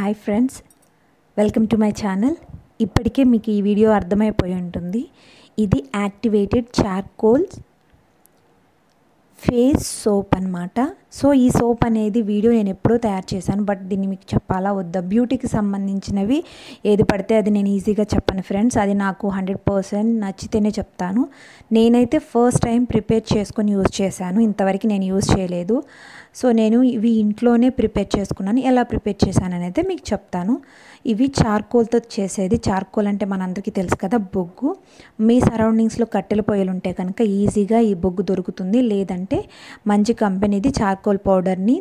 hi friends welcome to my channel ఇప్పటికే మీకు ఈ వీడియో అర్థమైపోయి ఉంటుంది ఇది యాక్టివేటెడ్ చార్కోల్ ఫేస్ సోప్ అనమాట సో ఈ సోప్ అనేది వీడియో నేను ఎప్పుడో తయారు చేశాను బట్ దీన్ని మీకు చెప్పాలా వద్దా బ్యూటీకి సంబంధించినవి ఏది పడితే అది నేను ఈజీగా చెప్పను ఫ్రెండ్స్ అది నాకు హండ్రెడ్ పర్సెంట్ నచ్చితేనే చెప్తాను నేనైతే ఫస్ట్ టైం ప్రిపేర్ చేసుకొని యూజ్ చేశాను ఇంతవరకు నేను యూజ్ చేయలేదు సో నేను ఇవి ఇంట్లోనే ప్రిపేర్ చేసుకున్నాను ఎలా ప్రిపేర్ చేశాను అనేది మీకు చెప్తాను ఇవి చార్కోల్తో చేసేది చార్కోల్ అంటే మనందరికీ తెలుసు కదా బొగ్గు మీ సరౌండింగ్స్లో కట్టెల పొయ్యలు ఉంటే కనుక ఈజీగా ఈ బొగ్గు దొరుకుతుంది లేదంటే మంచి కంపెనీది చార్కోల్ పౌడర్ని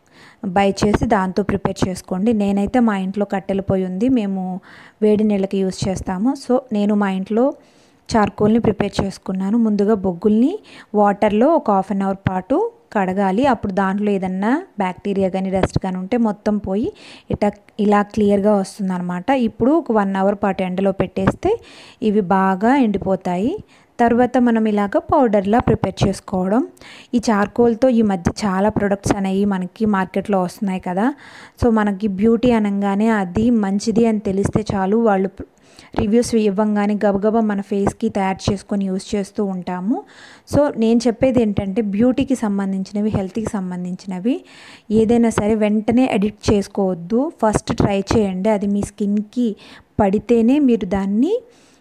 బై చేసి దాంతో ప్రిపేర్ చేసుకోండి నేనైతే మా ఇంట్లో కట్టెల పొయ్యి ఉంది మేము వేడి నీళ్ళకి యూస్ చేస్తాము సో నేను మా ఇంట్లో చార్కోల్ని ప్రిపేర్ చేసుకున్నాను ముందుగా బొగ్గుల్ని వాటర్లో ఒక హాఫ్ అన్ అవర్ పాటు కడగాలి అప్పుడు దాంట్లో ఏదన్నా బ్యాక్టీరియా కానీ డస్ట్ కానీ ఉంటే మొత్తం పోయి ఇట ఇలా క్లియర్గా వస్తుందన్నమాట ఇప్పుడు ఒక వన్ అవర్ పాటు ఎండలో పెట్టేస్తే ఇవి బాగా ఎండిపోతాయి తర్వాత మనం ఇలాగ పౌడర్లా ప్రిపేర్ చేసుకోవడం ఈ చార్కోల్తో ఈ మధ్య చాలా ప్రొడక్ట్స్ అనేవి మనకి మార్కెట్లో వస్తున్నాయి కదా సో మనకి బ్యూటీ అనగానే అది మంచిది అని తెలిస్తే చాలు వాళ్ళు రివ్యూస్ ఇవ్వంగానే గబగబా మన ఫేస్కి తయారు చేసుకొని యూస్ చేస్తూ ఉంటాము సో నేను చెప్పేది ఏంటంటే బ్యూటీకి సంబంధించినవి హెల్త్కి సంబంధించినవి ఏదైనా సరే వెంటనే ఎడిట్ చేసుకోవద్దు ఫస్ట్ ట్రై చేయండి అది మీ స్కిన్కి పడితేనే మీరు దాన్ని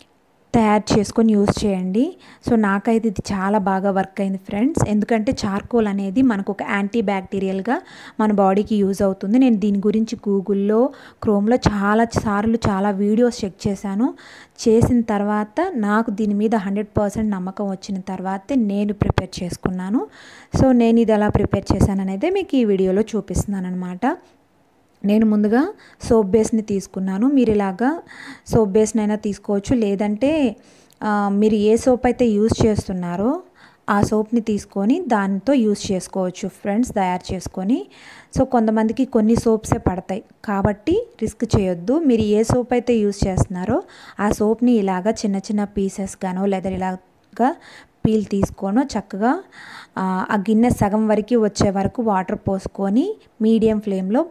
తయారు చేసుకొని యూస్ చేయండి సో నాకైతే ఇది చాలా బాగా వర్క్ అయింది ఫ్రెండ్స్ ఎందుకంటే చార్కోల్ అనేది మనకు ఒక యాంటీ బ్యాక్టీరియల్గా మన బాడీకి యూజ్ అవుతుంది నేను దీని గురించి గూగుల్లో క్రోమ్లో చాలా సార్లు చాలా వీడియోస్ చెక్ చేశాను చేసిన తర్వాత నాకు దీని మీద హండ్రెడ్ పర్సెంట్ నమ్మకం వచ్చిన తర్వాతే నేను ప్రిపేర్ చేసుకున్నాను సో నేను ఇది ఎలా ప్రిపేర్ చేశాను అనేది మీకు ఈ వీడియోలో చూపిస్తున్నాను అనమాట నేను ముందుగా సోప్ బేస్ని తీసుకున్నాను మీరు ఇలాగా సోప్ బేస్ని అయినా తీసుకోవచ్చు లేదంటే మీరు ఏ సోప్ అయితే యూస్ చేస్తున్నారో ఆ సోప్ని తీసుకొని దాంతో యూస్ చేసుకోవచ్చు ఫ్రెండ్స్ తయారు చేసుకొని సో కొంతమందికి కొన్ని సోప్సే పడతాయి కాబట్టి రిస్క్ చేయొద్దు మీరు ఏ సోప్ అయితే యూస్ చేస్తున్నారో ఆ సోప్ని ఇలాగా చిన్న చిన్న పీసెస్ గానో లేదా ఇలాగా పీల్ తీసుకోను చక్కగా ఆ గిన్నె సగం వరకు వచ్చే వరకు వాటర్ పోసుకొని మీడియం ఫ్లేమ్లో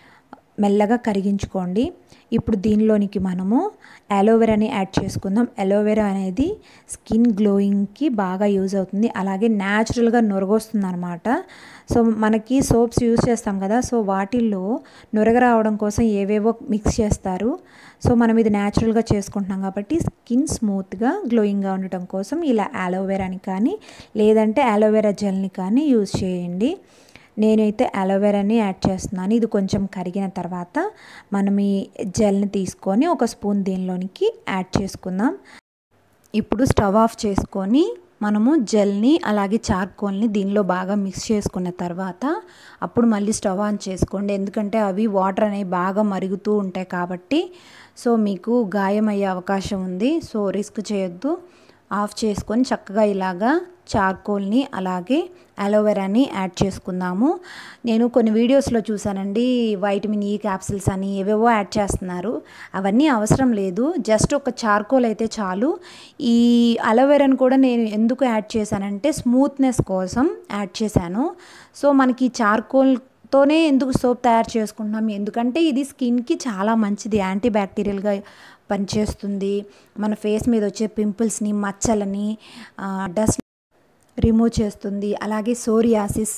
మెల్లగా కరిగించుకోండి ఇప్పుడు దీనిలోనికి మనము అలోవెరాని యాడ్ చేసుకుందాం అలోవెరా అనేది స్కిన్ గ్లోయింగ్కి బాగా యూజ్ అవుతుంది అలాగే న్యాచురల్గా నొరగొస్తుంది అనమాట సో మనకి సోప్స్ యూజ్ చేస్తాం కదా సో వాటిల్లో నొరగ రావడం కోసం ఏవేవో మిక్స్ చేస్తారు సో మనం ఇది న్యాచురల్గా చేసుకుంటున్నాం కాబట్టి స్కిన్ స్మూత్గా గ్లోయింగ్గా ఉండటం కోసం ఇలా అలోవెరాని కానీ లేదంటే అలోవెరా జెల్ని కానీ యూజ్ చేయండి నేనైతే అలోవెరాని యాడ్ చేస్తున్నాను ఇది కొంచెం కరిగిన తర్వాత మనం ఈ జెల్ని తీసుకొని ఒక స్పూన్ దీనిలోనికి యాడ్ చేసుకుందాం ఇప్పుడు స్టవ్ ఆఫ్ చేసుకొని మనము జెల్ని అలాగే చార్కోల్ని దీనిలో బాగా మిక్స్ చేసుకున్న తర్వాత అప్పుడు మళ్ళీ స్టవ్ ఆన్ చేసుకోండి ఎందుకంటే అవి వాటర్ అనేవి బాగా మరుగుతూ ఉంటాయి కాబట్టి సో మీకు గాయం అయ్యే అవకాశం ఉంది సో రిస్క్ చేయొద్దు ఆఫ్ చేసుకొని చక్కగా ఇలాగా చార్కోల్ని అలాగే అలోవెరాని యాడ్ చేసుకుందాము నేను కొన్ని వీడియోస్లో చూసానండి వైటమిన్ ఈ క్యాప్సిల్స్ అని ఏవేవో యాడ్ చేస్తున్నారు అవన్నీ అవసరం లేదు జస్ట్ ఒక చార్కోల్ అయితే చాలు ఈ అలోవెరాని కూడా నేను ఎందుకు యాడ్ చేశానంటే స్మూత్నెస్ కోసం యాడ్ చేశాను సో మనకి చార్కోల్ తోనే ఎందుకు సోప్ తయారు చేసుకుంటున్నాం ఎందుకంటే ఇది స్కిన్కి చాలా మంచిది యాంటీ బ్యాక్టీరియల్గా పనిచేస్తుంది మన ఫేస్ మీద వచ్చే పింపుల్స్ని మచ్చలని డస్ట్ రిమూవ్ చేస్తుంది అలాగే సోరియాసిస్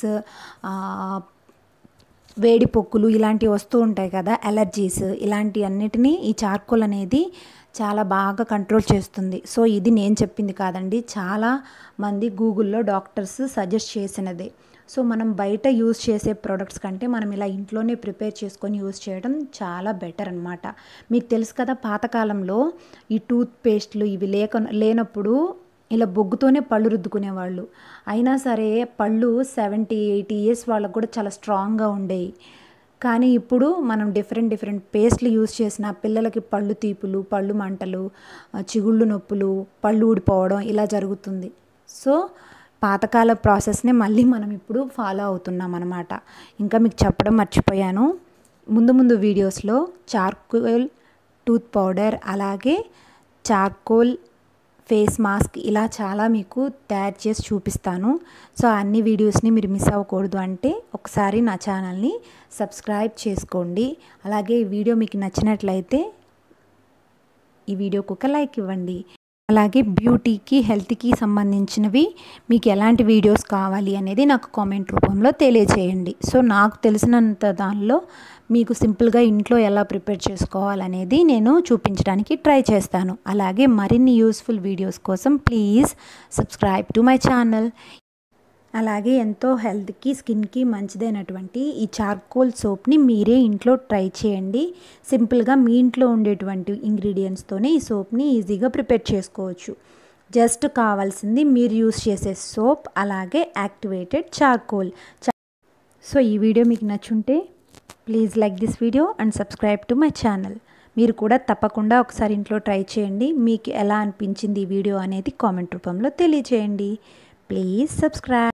వేడి పొక్కులు ఇలాంటివి వస్తూ ఉంటాయి కదా ఎలర్జీస్ ఇలాంటి అన్నిటినీ ఈ చార్కోల్ అనేది చాలా బాగా కంట్రోల్ చేస్తుంది సో ఇది నేను చెప్పింది కాదండి చాలా మంది గూగుల్లో డాక్టర్స్ సజెస్ట్ చేసినదే సో మనం బయట యూస్ చేసే ప్రోడక్ట్స్ కంటే మనం ఇలా ఇంట్లోనే ప్రిపేర్ చేసుకొని యూస్ చేయడం చాలా బెటర్ అనమాట మీకు తెలుసు కదా పాతకాలంలో ఈ టూత్ పేస్ట్లు ఇవి లేక లేనప్పుడు ఇలా బొగ్గుతోనే పళ్ళు రుద్దుకునేవాళ్ళు అయినా సరే పళ్ళు సెవెంటీ ఎయిటీ ఇయర్స్ వాళ్ళకు కూడా చాలా స్ట్రాంగ్గా ఉండేవి కానీ ఇప్పుడు మనం డిఫరెంట్ డిఫరెంట్ పేస్ట్లు యూస్ చేసిన పిల్లలకి పళ్ళు తీపులు పళ్ళు మంటలు చిగుళ్ళు నొప్పులు పళ్ళు ఊడిపోవడం ఇలా జరుగుతుంది సో పాతకాల ప్రాసెస్ని మళ్ళీ మనం ఇప్పుడు ఫాలో అవుతున్నాం అనమాట ఇంకా మీకు చెప్పడం మర్చిపోయాను ముందు ముందు వీడియోస్లో చార్కోల్ టూత్ పౌడర్ అలాగే చార్కోల్ ఫేస్ మాస్క్ ఇలా చాలా మీకు తయారు చేసి చూపిస్తాను సో అన్ని వీడియోస్ని మీరు మిస్ అవ్వకూడదు అంటే ఒకసారి నా ఛానల్ని సబ్స్క్రైబ్ చేసుకోండి అలాగే ఈ వీడియో మీకు నచ్చినట్లయితే ఈ వీడియోకి ఒక లైక్ ఇవ్వండి అలాగే బ్యూటీకి హెల్త్కి సంబంధించినవి మీకు ఎలాంటి వీడియోస్ కావాలి అనేది నాకు కామెంట్ రూపంలో తెలియచేయండి సో నాకు తెలిసినంత దానిలో మీకు సింపుల్గా ఇంట్లో ఎలా ప్రిపేర్ చేసుకోవాలనేది నేను చూపించడానికి ట్రై చేస్తాను అలాగే మరిన్ని యూస్ఫుల్ వీడియోస్ కోసం please subscribe to my channel అలాగే ఎంతో హెల్త్కి స్కిన్కి మంచిదైనటువంటి ఈ చార్కోల్ సోప్ని మీరే ఇంట్లో ట్రై చేయండి సింపుల్గా మీ ఇంట్లో ఉండేటువంటి ఇంగ్రీడియంట్స్తోనే ఈ సోప్ని ఈజీగా ప్రిపేర్ చేసుకోవచ్చు జస్ట్ కావాల్సింది మీరు యూస్ చేసే సోప్ అలాగే యాక్టివేటెడ్ చార్కోల్ సో ఈ వీడియో మీకు నచ్చుంటే please like this video and subscribe to my channel మీరు కూడా తప్పకుండా ఒకసారి ఇంట్లో ట్రై చేయండి మీకు ఎలా అనిపించింది ఈ వీడియో అనేది కామెంట్ రూపంలో తెలియచేయండి ప్లీజ్ సబ్స్క్రైబ్